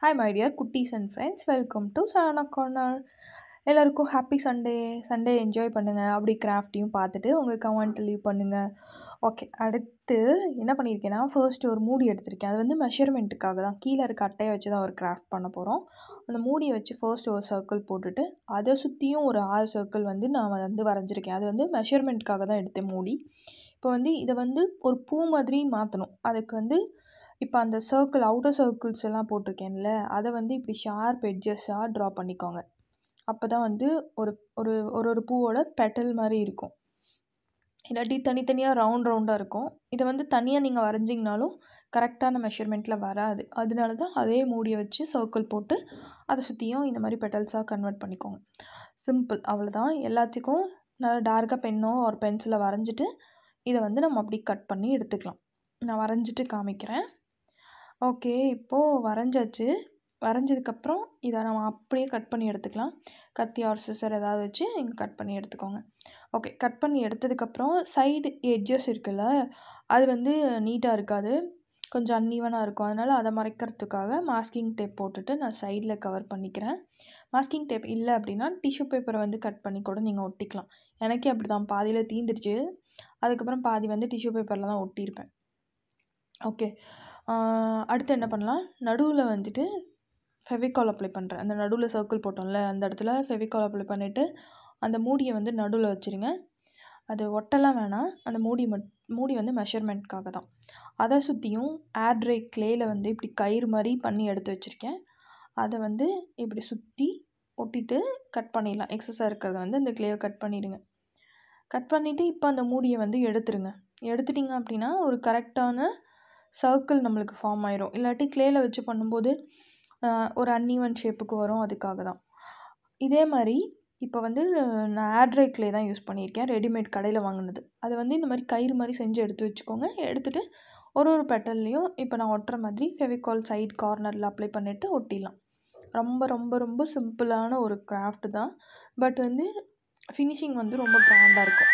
hi my dear குட்டீஸ் and friends welcome to Sarana corner எல்லாருக்கும் happy Sunday Sunday enjoy பண்ணுங்கள் அப்படி கிராஃப்டையும் பார்த்துட்டு உங்கள் கமெண்ட் லீவ் பண்ணுங்கள் ஓகே அடுத்து என்ன பண்ணியிருக்கேன்னா ஃபர்ஸ்ட் ஒரு மூடி எடுத்திருக்கேன் அது வந்து மெஷர்மெண்ட்டுக்காக தான் கீழே இருக்க அட்டையை வச்சு தான் ஒரு கிராஃப்ட் பண்ண போகிறோம் அந்த மூடியை வச்சு ஃபர்ஸ்ட் ஒரு சர்க்கிள் போட்டுட்டு அதை சுற்றியும் ஒரு ஆறு சர்க்கிள் வந்து நான் வந்து வரைஞ்சிருக்கேன் அது வந்து மெஷர்மெண்ட்டுக்காக தான் எடுத்தேன் மூடி இப்போ வந்து இதை வந்து ஒரு பூ மாதிரி மாற்றணும் அதுக்கு வந்து இப்போ அந்த சர்க்கிள் அவுட்டர் சர்க்கிள்ஸ் எல்லாம் போட்டிருக்கேன்ல அதை வந்து இப்படி ஷார்ப் எட்ஜஸாக ட்ரா பண்ணிக்கோங்க அப்போ தான் வந்து ஒரு ஒரு ஒரு ஒரு பூவோட பெட்டல் மாதிரி இருக்கும் இல்லாட்டி தனித்தனியாக ரவுண்ட் ரவுண்டாக இருக்கும் இதை வந்து தனியாக நீங்கள் வரைஞ்சிங்கனாலும் கரெக்டான மெஷர்மெண்ட்டில் வராது அதனால தான் அதே மூடியை வச்சு சர்க்கிள் போட்டு அதை சுற்றியும் இந்த மாதிரி பெட்டல்ஸாக கன்வெர்ட் பண்ணிக்கோங்க சிம்பிள் அவ்வளோதான் எல்லாத்துக்கும் நல்லா டார்க்காக பென்னோ ஒரு பென்சிலை வரைஞ்சிட்டு இதை வந்து நம்ம அப்படி கட் பண்ணி எடுத்துக்கலாம் நான் வரைஞ்சிட்டு காமிக்கிறேன் ஓகே இப்போது வரைஞ்சாச்சு வரைஞ்சதுக்கப்புறம் இதை நம்ம அப்படியே கட் பண்ணி எடுத்துக்கலாம் கத்தி ஆர் சிசர் ஏதாவது வச்சு நீங்கள் கட் பண்ணி எடுத்துக்கோங்க ஓகே கட் பண்ணி எடுத்ததுக்கப்புறம் சைடு எட்ஜஸ் இருக்குல்ல அது வந்து நீட்டாக இருக்காது கொஞ்சம் அன்ஈவனாக இருக்கும் அதனால் அதை மறைக்கிறதுக்காக மாஸ்கிங் டேப் போட்டுட்டு நான் சைடில் கவர் பண்ணிக்கிறேன் மாஸ்கிங் டேப் இல்லை அப்படின்னா டிஷ்யூ பேப்பரை வந்து கட் பண்ணி கூட நீங்கள் ஒட்டிக்கலாம் எனக்கே அப்படி தான் பாதியில் தீந்துருச்சு அதுக்கப்புறம் பாதி வந்து டிஷ்யூ பேப்பரில் தான் ஒட்டியிருப்பேன் ஓகே அடுத்து என்ன பண்ணலாம் நடுவில் வந்துட்டு ஃபெவிகால் அப்ளை பண்ணுறேன் அந்த நடுவில் சர்க்கிள் போட்டோம்ல அந்த இடத்துல ஃபெவிகால் அப்ளை பண்ணிவிட்டு அந்த மூடியை வந்து நடுவில் வச்சுருங்க அது ஒட்டெல்லாம் வேணாம் அந்த மூடி மட் மூடி வந்து மெஷர்மெண்ட்காக தான் அதை சுற்றியும் ஏர் ட்ரை க்ளேயில் வந்து இப்படி கயிறு மாதிரி பண்ணி எடுத்து வச்சுருக்கேன் அதை வந்து இப்படி சுற்றி ஒட்டிட்டு கட் பண்ணிடலாம் எக்ஸஸாக இருக்கிறத வந்து இந்த க்ளேவை கட் பண்ணிவிடுங்க கட் பண்ணிவிட்டு இப்போ அந்த மூடியை வந்து எடுத்துருங்க எடுத்துட்டிங்க அப்படின்னா ஒரு கரெக்டான சர்க்கிள் நம்மளுக்கு ஃபார்ம் ஆயிரும் இல்லாட்டி க்ளேயில் வச்சு பண்ணும்போது ஒரு அன்ஈவன் ஷேப்புக்கு வரும் அதுக்காக தான் இதே மாதிரி இப்போ வந்து நான் ஏர்ட்ரை க்ளே தான் யூஸ் பண்ணியிருக்கேன் ரெடிமேட் கடையில் வாங்கினது அதை வந்து இந்த மாதிரி கயிறு மாதிரி செஞ்சு எடுத்து வச்சுக்கோங்க எடுத்துகிட்டு ஒரு ஒரு பெட்டல்லையும் இப்போ நான் ஒட்டுற மாதிரி ஃபெவிகால் சைட் கார்னரில் அப்ளை பண்ணிவிட்டு ஒட்டிடலாம் ரொம்ப ரொம்ப ரொம்ப சிம்பிளான ஒரு கிராஃப்ட் தான் பட் வந்து ஃபினிஷிங் வந்து ரொம்ப கிராண்டாக இருக்கும்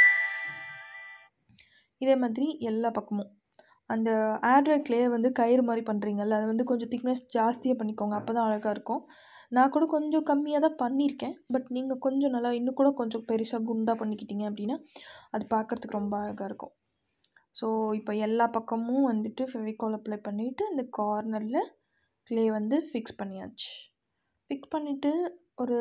இதே மாதிரி எல்லா பக்கமும் அந்த ஏர்ட்ரை க்ளே வந்து கயிறு மாதிரி பண்ணுறீங்கல்ல அது வந்து கொஞ்சம் திக்னஸ் ஜாஸ்தியாக பண்ணிக்கோங்க அப்போ தான் அழகாக இருக்கும் நான் கூட கொஞ்சம் கம்மியாக தான் பண்ணியிருக்கேன் பட் நீங்கள் கொஞ்சம் நல்லா இன்னும் கூட கொஞ்சம் பெருசாக குண்டாக பண்ணிக்கிட்டீங்க அப்படின்னா அது பார்க்குறதுக்கு ரொம்ப அழகாக இருக்கும் ஸோ இப்போ எல்லா பக்கமும் வந்துட்டு ஃபெவிகால் அப்ளை பண்ணிவிட்டு அந்த கார்னரில் க்ளே வந்து ஃபிக்ஸ் பண்ணியாச்சு ஃபிக்ஸ் பண்ணிவிட்டு ஒரு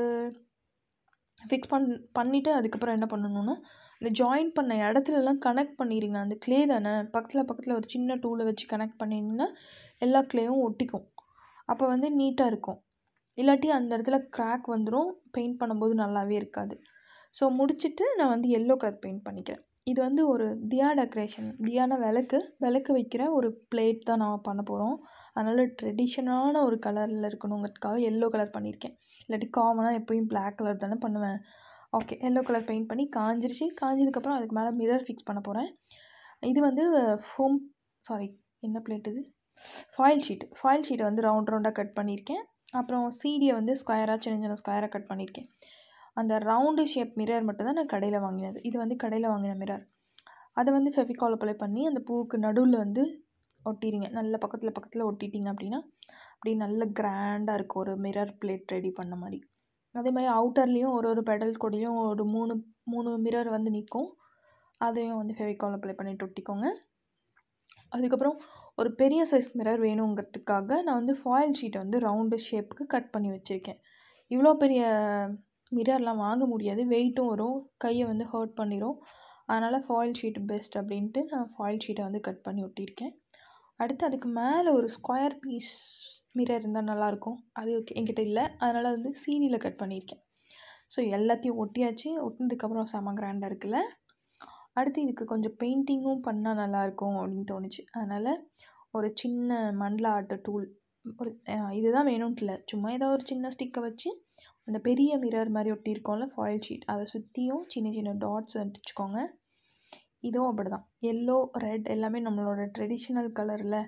ஃபிக்ஸ் பண் பண்ணிவிட்டு அதுக்கப்புறம் என்ன பண்ணணுன்னா இந்த ஜாயின் பண்ண இடத்துலலாம் கனெக்ட் பண்ணிடுங்க அந்த க்ளே தானே பக்கத்தில் பக்கத்தில் ஒரு சின்ன டூலை வச்சு கனெக்ட் பண்ணிங்கன்னா எல்லா க்ளேவும் ஒட்டிக்கும் அப்போ வந்து நீட்டாக இருக்கும் இல்லாட்டி அந்த இடத்துல க்ராக் வந்துடும் பெயிண்ட் பண்ணும்போது நல்லாவே இருக்காது ஸோ முடிச்சுட்டு நான் வந்து எல்லோ கலர் பெயிண்ட் பண்ணிக்கிறேன் இது வந்து ஒரு தியா டெக்கரேஷன் தியான விளக்கு விளக்கு வைக்கிற ஒரு பிளேட் தான் நான் பண்ண போகிறோம் அதனால் ட்ரெடிஷனான ஒரு கலரில் இருக்கணுங்கிறதுக்காக எல்லோ கலர் பண்ணியிருக்கேன் இல்லாட்டி காமனாக எப்போயும் பிளாக் கலர் தானே பண்ணுவேன் ஓகே எல்லோ கலர் பெயிண்ட் பண்ணி காஞ்சிருச்சு காஞ்சதுக்கப்புறம் அதுக்கு மேலே மிரர் ஃபிக்ஸ் பண்ண போகிறேன் இது வந்து ஃபோம் சாரி என்ன பிளேட் இது ஃபாயில் ஷீட் ஃபாயில் ஷீட்டை வந்து ரவுண்ட் ரவுண்டாக கட் பண்ணியிருக்கேன் அப்புறம் சீடியை வந்து ஸ்கொயராக சின்ன சின்ன ஸ்கொயராக கட் பண்ணியிருக்கேன் அந்த ரவுண்டு ஷேப் மிரர் மட்டும் தான் நான் கடையில் வாங்கினது இது வந்து கடையில் வாங்கின மிரர் அதை வந்து ஃபெவிகால் அப்ளை பண்ணி அந்த பூவுக்கு நடுவில் வந்து ஒட்டிடுங்க நல்ல பக்கத்தில் பக்கத்தில் ஒட்டிட்டிங்க அப்படின்னா அப்படி நல்ல கிராண்டாக இருக்கும் ஒரு மிரர் பிளேட் ரெடி பண்ண மாதிரி அதே மாதிரி அவுட்டர்லேயும் ஒரு ஒரு பெடல் கூடயும் ஒரு மூணு மூணு மிரர் வந்து நிற்கும் அதையும் வந்து ஃபெவிகால் அப்ளை பண்ணிட்டு ஒட்டிக்கோங்க அதுக்கப்புறம் ஒரு பெரிய சைஸ் மிரர் வேணுங்கிறதுக்காக நான் வந்து ஃபாயில் ஷீட்டை வந்து ரவுண்டு ஷேப்புக்கு கட் பண்ணி வச்சுருக்கேன் இவ்வளோ பெரிய மிரர்லாம் வாங்க முடியாது வெயிட்டும் வரும் கையை வந்து ஹர்ட் பண்ணிடும் அதனால் ஃபாயில் ஷீட் பெஸ்ட் அப்படின்ட்டு நான் ஃபாயில் ஷீட்டை வந்து கட் பண்ணி ஒட்டியிருக்கேன் அடுத்து அதுக்கு மேலே ஒரு ஸ்கொயர் பீஸ் மிரர் இருந்தால் நல்லாயிருக்கும் அது என்கிட்ட இல்லை அதனால் வந்து சீனியில் கட் பண்ணியிருக்கேன் ஸோ எல்லாத்தையும் ஒட்டியாச்சு ஒட்டினதுக்கப்புறம் செம கிராண்டாக இருக்குல்ல அடுத்து இதுக்கு கொஞ்சம் பெயிண்டிங்கும் பண்ணால் நல்லாயிருக்கும் அப்படின்னு தோணுச்சு அதனால் ஒரு சின்ன மண்ணில் ஆட்ட டூல் ஒரு இதுதான் வேணும்ட்டு இல்லை சும்மா ஏதோ ஒரு சின்ன ஸ்டிக்கை வச்சு அந்த பெரிய மிரர் மாதிரி ஒட்டியிருக்கோம்ல ஃபாயில் ஷீட் அதை சுற்றியும் சின்ன சின்ன டாட்ஸ் அடிச்சுக்கோங்க இதுவும் அப்படி தான் எல்லோ ரெட் எல்லாமே நம்மளோட ட்ரெடிஷ்னல் கலரில்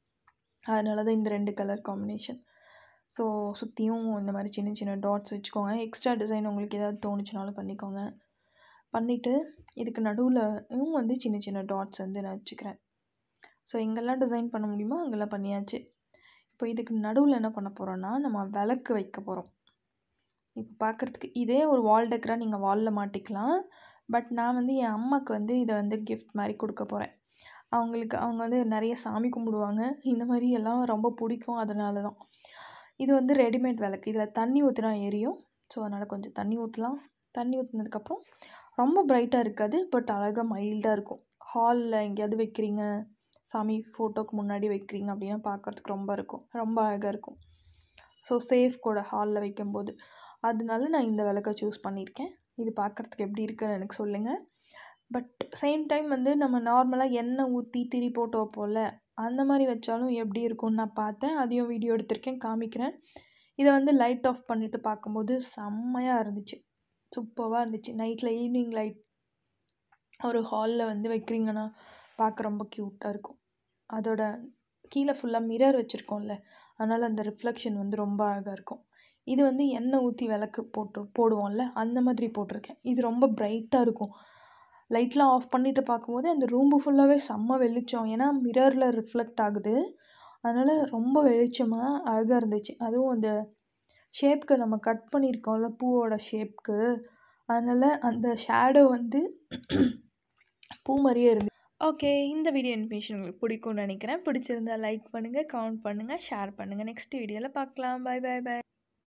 அதனால தான் இந்த ரெண்டு கலர் காம்பினேஷன் ஸோ சுற்றியும் இந்த மாதிரி சின்ன சின்ன டாட்ஸ் வச்சுக்கோங்க எக்ஸ்ட்ரா டிசைன் உங்களுக்கு ஏதாவது தோணுச்சுனாலும் பண்ணிக்கோங்க பண்ணிவிட்டு இதுக்கு நடுவில்யும் வந்து சின்ன சின்ன டாட்ஸ் வந்து நான் வச்சுக்கிறேன் ஸோ எங்கெல்லாம் டிசைன் பண்ண முடியுமோ அங்கெல்லாம் பண்ணியாச்சு இப்போ இதுக்கு நடுவில் என்ன பண்ண போகிறோன்னா நம்ம விளக்கு வைக்க போகிறோம் இப்போ பார்க்குறதுக்கு இதே ஒரு வால் டெக்கராக நீங்கள் வாலில் மாட்டிக்கலாம் பட் நான் வந்து என் அம்மாவுக்கு வந்து இதை வந்து கிஃப்ட் மாதிரி கொடுக்க போகிறேன் அவங்களுக்கு அவங்க வந்து நிறைய சாமி கும்பிடுவாங்க இந்த மாதிரி எல்லாம் ரொம்ப பிடிக்கும் அதனால தான் இது வந்து ரெடிமேட் விளக்கு இதில் தண்ணி ஊற்றினா எரியும் ஸோ அதனால் கொஞ்சம் தண்ணி ஊற்றலாம் தண்ணி ஊற்றினதுக்கப்புறம் ரொம்ப பிரைட்டாக இருக்காது பட் அழகாக மைல்டாக இருக்கும் ஹாலில் எங்கேயாவது வைக்கிறீங்க சாமி ஃபோட்டோக்கு முன்னாடி வைக்கிறீங்க அப்படின்னா பார்க்குறதுக்கு ரொம்ப இருக்கும் ரொம்ப அழகாக இருக்கும் ஸோ சேஃப் கூட ஹாலில் வைக்கும்போது அதனால நான் இந்த விளக்கை சூஸ் பண்ணியிருக்கேன் இது பார்க்குறதுக்கு எப்படி இருக்குன்னு எனக்கு சொல்லுங்கள் பட் சேம் டைம் வந்து நம்ம நார்மலாக எண்ணெய் ஊற்றி திரி போட்டு வைப்போம்ல அந்த மாதிரி வச்சாலும் எப்படி இருக்கும்னு நான் பார்த்தேன் அதையும் வீடியோ எடுத்திருக்கேன் காமிக்கிறேன் இதை வந்து லைட் ஆஃப் பண்ணிவிட்டு பார்க்கும்போது செம்மையாக இருந்துச்சு சூப்பராக இருந்துச்சு நைட்டில் ஈவினிங் லைட் ஒரு ஹாலில் வந்து வைக்கிறீங்கன்னா பார்க்க ரொம்ப க்யூட்டாக இருக்கும் அதோட கீழே ஃபுல்லாக மிரர் வச்சுருக்கோம்ல அதனால் அந்த ரிஃப்ளெக்ஷன் வந்து ரொம்ப அழகாக இருக்கும் இது வந்து எண்ணெய் ஊற்றி விளக்கு போட்டு போடுவோம்ல அந்த மாதிரி போட்டிருக்கேன் இது ரொம்ப பிரைட்டாக இருக்கும் லைட்லாம் ஆஃப் பண்ணிவிட்டு பார்க்கும்போது அந்த ரூம்பு ஃபுல்லாகவே செம்ம வெளிச்சம் ஏன்னா மிரரில் ரிஃப்ளெக்ட் ஆகுது அதனால் ரொம்ப வெளிச்சமாக அழகாக இருந்துச்சு அதுவும் அந்த ஷேப்க்கு நம்ம கட் பண்ணியிருக்கோம்ல பூவோட ஷேப்க்கு அதனால் அந்த ஷேடோ வந்து பூ மாதிரியே இருந்து ஓகே இந்த வீடியோ இன்ஃபர்மேஷன் உங்களுக்கு பிடிக்கும்னு நினைக்கிறேன் பிடிச்சிருந்தா லைக் பண்ணுங்கள் கமெண்ட் பண்ணுங்கள் ஷேர் பண்ணுங்கள் நெக்ஸ்ட் வீடியோவில் பார்க்கலாம் பை பை பை